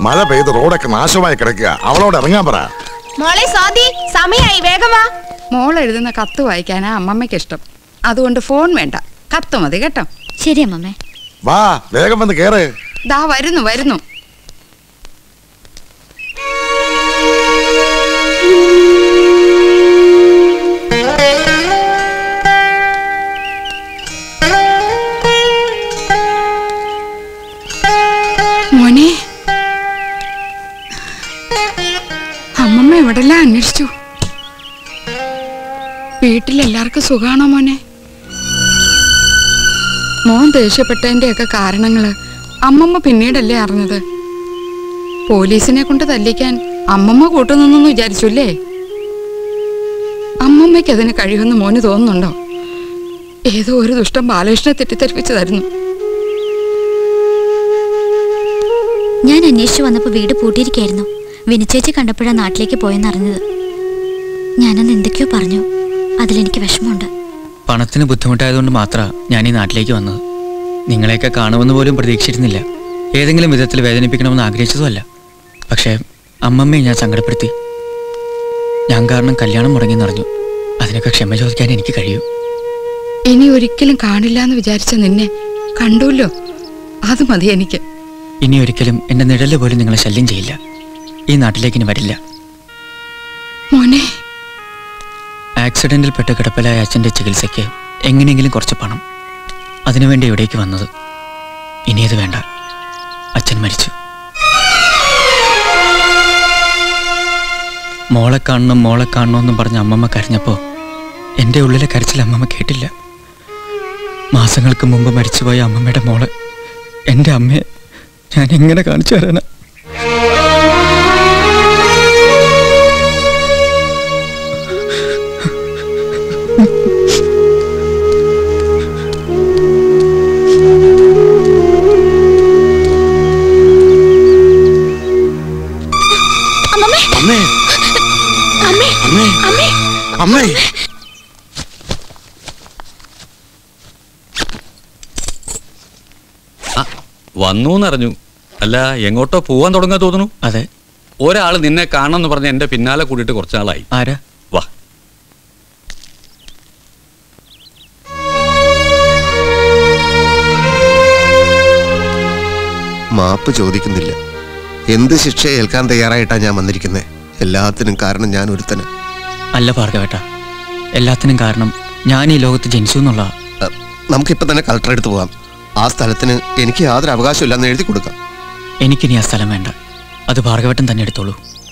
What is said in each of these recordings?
മഴ പെയ്ത് റോഡൊക്കെ നാശമായി കിടക്കുക അവളോട് ഇറങ്ങാൻ പറ മോളെ സ്വാതി സമയായി വേഗം വാ മോൾ എഴുതുന്ന കത്ത് വായിക്കാനാ അമ്മമ്മയ്ക്ക് ഇഷ്ടം അതുകൊണ്ട് ഫോൺ വേണ്ട കത്ത് മതി കേട്ടോ ശരി അമ്മമ്മേ വാ വേഗം വന്ന് കേറ് ദാ വരുന്നു വരുന്നു മോനെ അമ്മമ്മ എവിടെല്ലാം അന്വേഷിച്ചു വീട്ടിലെല്ലാവർക്കും സുഖാണോ മോനെ മോൻ ദേഷ്യപ്പെട്ടതിന്റെയൊക്കെ കാരണങ്ങള് അമ്മമ്മ പിന്നീടല്ലേ അറിഞ്ഞത് പോലീസിനെ കൊണ്ട് തല്ലിക്കാൻ അമ്മമ്മ കൂട്ടുനിന്നു വിചാരിച്ചു അല്ലേ അമ്മമ്മയ്ക്ക് അതിന് കഴിയുമെന്ന് മോന് തോന്നുന്നുണ്ടോ ഏതോ ഒരു ദുഷ്ടം ബാലകൃഷ്ണനെ തെറ്റിദ്ധരിപ്പിച്ചതായിരുന്നു ഞാൻ അന്വേഷിച്ചു വന്നപ്പോൾ വീട് പൂട്ടിയിരിക്കായിരുന്നു വിനിച്ചേച്ചി കണ്ടപ്പോഴാണ് നാട്ടിലേക്ക് പോയെന്നറിഞ്ഞത് ഞാനന്ന് എന്തൊക്കെയോ പറഞ്ഞു അതിലെനിക്ക് വിഷമമുണ്ട് പണത്തിന് ബുദ്ധിമുട്ടായതുകൊണ്ട് മാത്രമാണ് ഞാൻ ഈ നാട്ടിലേക്ക് വന്നത് നിങ്ങളെയൊക്കെ കാണുമെന്ന് പോലും പ്രതീക്ഷിച്ചിരുന്നില്ല ഏതെങ്കിലും വിധത്തിൽ വേദനിപ്പിക്കണമെന്ന് ആഗ്രഹിച്ചതുമല്ല പക്ഷേ അമ്മമ്മയെ ഞാൻ സങ്കടപ്പെടുത്തി ഞാൻ കാരണം കല്യാണം മുടങ്ങിയെന്നറിഞ്ഞു അതിനൊക്കെ ക്ഷമ ചോദിക്കാൻ എനിക്ക് കഴിയൂ ഇനി ഒരിക്കലും കാണില്ല എന്ന് വിചാരിച്ച നിന്നെ കണ്ടുല്ലോ അത് മതി എനിക്ക് ഇനി ഒരിക്കലും എൻ്റെ നിഴല് പോലും നിങ്ങളെ ശല്യം ചെയ്യില്ല ഈ നാട്ടിലേക്ക് ഇനി വരില്ല മോനെ ആക്സിഡന്റിൽ പെട്ട് കിടപ്പിലായ അച്ഛൻ്റെ ചികിത്സയ്ക്ക് എങ്ങനെയെങ്കിലും കുറച്ച് പണം അതിനുവേണ്ടി ഇവിടേക്ക് വന്നത് ഇനിയത് വേണ്ട അച്ഛൻ മരിച്ചു മോളെ കാണണം മോളെ കാണണമെന്നും പറഞ്ഞ് അമ്മമ്മ കരഞ്ഞപ്പോൾ എൻ്റെ ഉള്ളിലെ കരച്ചിൽ അമ്മമ്മ കേട്ടില്ല മാസങ്ങൾക്ക് മുമ്പ് മരിച്ചുപോയ അമ്മമ്മയുടെ മോളെ എൻ്റെ അമ്മയെ ഞാൻ എങ്ങനെ കാണിച്ചു തരാനാ അമ്മമ്മേ അമ്മേ അമ്മേ അമ്മേ അമ്മേ അമ്മേ വന്നു എന്നറിഞ്ഞു അല്ല എങ്ങോട്ടോ പോവാൻ തുടങ്ങാൻ തോന്നുന്നു അതെ ഒരാൾ നിന്നെ കാണണമെന്ന് പറഞ്ഞ് എന്റെ പിന്നാലെ കൂടിയിട്ട് കുറച്ച് നാളായി ആരാ വാ മാപ്പ് ചോദിക്കുന്നില്ല എന്ത് ശിക്ഷ ഏൽക്കാൻ തയ്യാറായിട്ടാ ഞാൻ വന്നിരിക്കുന്നത് എല്ലാത്തിനും കാരണം ഞാൻ ഒരുത്തന് അല്ല ഭാർഗവേട്ട എല്ലാത്തിനും കാരണം ഞാൻ ഈ ലോകത്ത് ജനിച്ചു എന്നുള്ള അ, നമുക്കിപ്പോ തന്നെ കളക്ടർ അടുത്ത് പോവാം ആ സ്ഥലത്തിന് എനിക്ക് യാതൊരു അവകാശമില്ലെന്ന് എഴുതി കൊടുക്കാം എനിക്കിനി ആ സ്ഥലം വേണ്ട അത് ഭാർഗവട്ടൻ തന്നെ എടുത്തോളൂ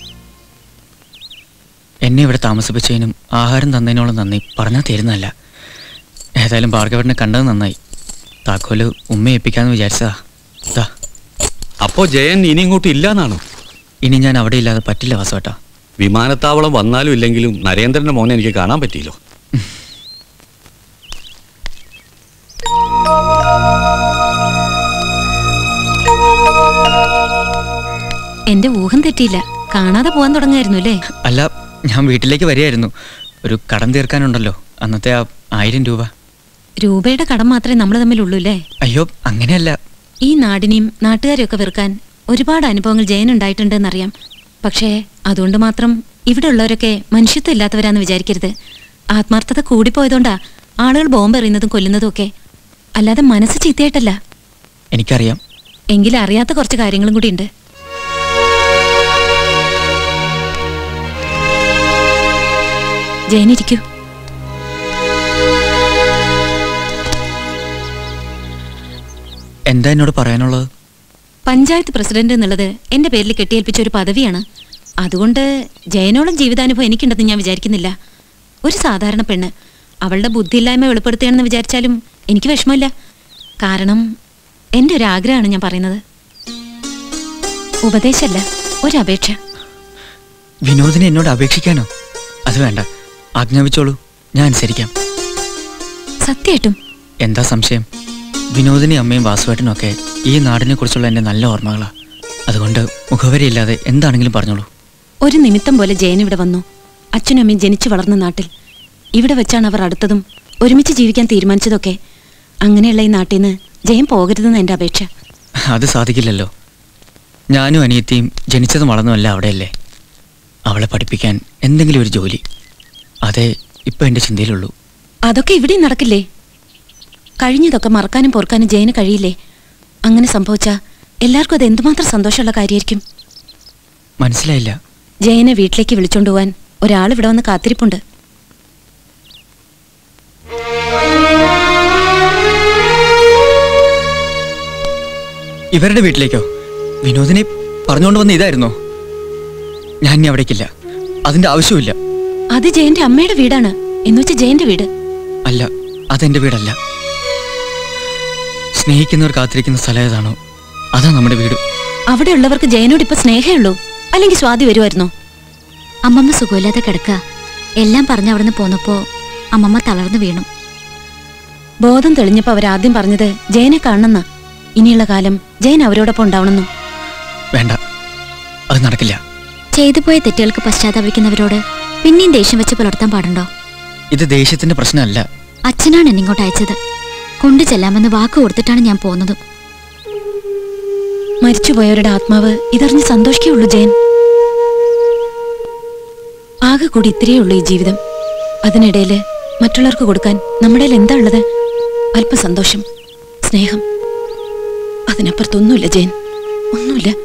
എന്നെ ഇവിടെ താമസിപ്പിച്ചതിനും ആഹാരം തന്നതിനോളം നന്ദി പറഞ്ഞാൽ തരുന്നതല്ല ഏതായാലും ഭാർഗവട്ടനെ കണ്ടത് നന്നായി താക്കോല് ഉമ്മ ഏൽപ്പിക്കാന്ന് വിചാരിച്ചതാ ദാ അപ്പോ ജയൻ ഇനി ഇങ്ങോട്ട് ഇല്ലാന്നാണോ ഇനി ഞാൻ അവിടെ ഇല്ലാതെ പറ്റില്ല വാസുവേട്ടാ വിമാനത്താവളം വന്നാലും ഇല്ലെങ്കിലും നരേന്ദ്രന്റെ മോനെ എനിക്ക് കാണാൻ പറ്റിയല്ലോ എന്റെ ഊഹം തെറ്റിയില്ല കാണാതെ പോവാൻ തുടങ്ങായിരുന്നു അല്ലേ അല്ല ഞാൻ വീട്ടിലേക്ക് വരികയായിരുന്നു ഒരു കടം തീർക്കാനുണ്ടല്ലോ അന്നത്തെ ആ ആയിരം രൂപ രൂപയുടെ കടം മാത്രമേ നമ്മൾ തമ്മിലുള്ളൂ അല്ലേ അയ്യോ അങ്ങനെയല്ല ഈ നാടിനെയും നാട്ടുകാരെയും ഒക്കെ വെറുക്കാൻ ഒരുപാട് അനുഭവങ്ങൾ ജയനുണ്ടായിട്ടുണ്ടെന്നറിയാം പക്ഷേ അതുകൊണ്ട് മാത്രം ഇവിടെ ഉള്ളവരൊക്കെ മനുഷ്യത്വം ഇല്ലാത്തവരാന്ന് വിചാരിക്കരുത് ആത്മാർത്ഥത കൂടിപ്പോയതുകൊണ്ടാ ആളുകൾ ബോംബ് എറിയുന്നതും കൊല്ലുന്നതും ഒക്കെ അല്ലാതെ മനസ്സ് ചീത്തയായിട്ടല്ല എനിക്കറിയാം എങ്കിലും അറിയാത്ത കുറച്ച് കാര്യങ്ങളും കൂടി ഉണ്ട് ജയനിരിക്കൂ എന്താ എന്നോട് പറയാനുള്ളത് പഞ്ചായത്ത് പ്രസിഡന്റ് എന്നുള്ളത് എന്റെ പേരിൽ കെട്ടിയേൽപ്പിച്ച ഒരു പദവിയാണ് അതുകൊണ്ട് ജയനോളം ജീവിതാനുഭവം എനിക്കുണ്ടെന്ന് ഞാൻ വിചാരിക്കുന്നില്ല ഒരു സാധാരണ പെണ്ണ് അവളുടെ ബുദ്ധിയില്ലായ്മ വെളിപ്പെടുത്തുകയാണെന്ന് വിചാരിച്ചാലും എനിക്ക് വിഷമമില്ല കാരണം എൻ്റെ ഒരു ആഗ്രഹമാണ് ഞാൻ പറയുന്നത് ഉപദേശമല്ല ഒരപേക്ഷ വിനോദിനെ എന്നോട് അപേക്ഷിക്കാനോ അത് വേണ്ട ആജ്ഞാപിച്ചോളൂ ഞാൻ അനുസരിക്കാം സത്യമായിട്ടും എന്താ സംശയം വിനോദിനി അമ്മയും വാസുവേട്ടനും ഒക്കെ ഈ നാടിനെ കുറിച്ചുള്ള എൻ്റെ നല്ല ഓർമ്മകളാ അതുകൊണ്ട് മുഖവരിയില്ലാതെ എന്താണെങ്കിലും പറഞ്ഞോളൂ ഒരു നിമിത്തം പോലെ ജയൻ ഇവിടെ വന്നു അച്ഛനും അമ്മയും ജനിച്ചു വളർന്ന നാട്ടിൽ ഇവിടെ വെച്ചാണ് അവർ അടുത്തതും ഒരുമിച്ച് ജീവിക്കാൻ തീരുമാനിച്ചതൊക്കെ അങ്ങനെയുള്ള ഈ നാട്ടിൽ നിന്ന് ജയൻ പോകരുതെന്ന് എൻ്റെ അപേക്ഷ അത് സാധിക്കില്ലല്ലോ ഞാനും അനിയത്തിയും ജനിച്ചതും വളർന്നതല്ല അവിടെയല്ലേ അവളെ പഠിപ്പിക്കാൻ എന്തെങ്കിലും ഒരു ജോലി അതേ ഇപ്പം എൻ്റെ ചിന്തയിലുള്ളൂ അതൊക്കെ ഇവിടെയും നടക്കില്ലേ കഴിഞ്ഞതൊക്കെ മറക്കാനും പൊറുക്കാനും ജയന് കഴിയില്ലേ അങ്ങനെ സംഭവിച്ചാ എല്ലാവർക്കും അത് എന്തുമാത്രം സന്തോഷമുള്ള കാര്യമായിരിക്കും മനസ്സിലായില്ല ജയനെ വീട്ടിലേക്ക് വിളിച്ചോണ്ട് പോവാൻ ഒരാൾ ഇവിടെ വന്ന് കാത്തിരിപ്പുണ്ട് ഇവരുടെ വീട്ടിലേക്കോ വിനോദിനെ പറഞ്ഞുകൊണ്ട് വന്ന ഇതായിരുന്നോ ഞാൻ ഇനി അവിടേക്കില്ല അതിൻ്റെ ആവശ്യമില്ല അത് ജയന്റെ അമ്മയുടെ വീടാണ് എന്നുവെച്ചാ ജയന്റെ വീട് അല്ല അതെൻ്റെ വീടല്ല സ്നേഹിക്കുന്നവർ കാത്തിരിക്കുന്ന സ്ഥലം ഏതാണോ അതാ നമ്മുടെ വീട് അവിടെയുള്ളവർക്ക് ജയനോട് ഇപ്പൊ സ്നേഹേ ഉള്ളൂ അല്ലെങ്കിൽ സ്വാതി വരുമായിരുന്നോ അമ്മമ്മ സുഖമില്ലാതെ കിടക്കുക എല്ലാം പറഞ്ഞ് അവിടുന്ന് പോന്നപ്പോ അമ്മമ്മ തളർന്നു വീണു ബോധം തെളിഞ്ഞപ്പോ അവരാദ്യം പറഞ്ഞത് ജയനെ കാണണമെന്നാ ഇനിയുള്ള കാലം ജയൻ അവരോടൊപ്പം ഉണ്ടാവണമെന്നും വേണ്ട അത് നടക്കില്ല ചെയ്തു പോയ തെറ്റുകൾക്ക് പശ്ചാത്തപിക്കുന്നവരോട് പിന്നെയും ദേഷ്യം വെച്ച് പുലർത്താൻ പാടുണ്ടോ ഇത് ദേഷ്യത്തിന്റെ പ്രശ്നമല്ല അച്ഛനാണ് എന്നെ ഇങ്ങോട്ട് അയച്ചത് കൊണ്ടു ചെല്ലാമെന്ന് വാക്ക് കൊടുത്തിട്ടാണ് ഞാൻ പോന്നതും മരിച്ചുപോയവരുടെ ആത്മാവ് ഇതറിഞ്ഞ് സന്തോഷിക്കുള്ളൂ ജയൻ ആകെ കൂടി ഇത്രയേ ഉള്ളൂ ഈ ജീവിതം അതിനിടയില് മറ്റുള്ളവർക്ക് കൊടുക്കാൻ നമ്മുടെ കയ്യിൽ എന്താ ഉള്ളത് അല്പ സന്തോഷം സ്നേഹം അതിനപ്പുറത്തൊന്നുമില്ല ജയൻ ഒന്നുമില്ല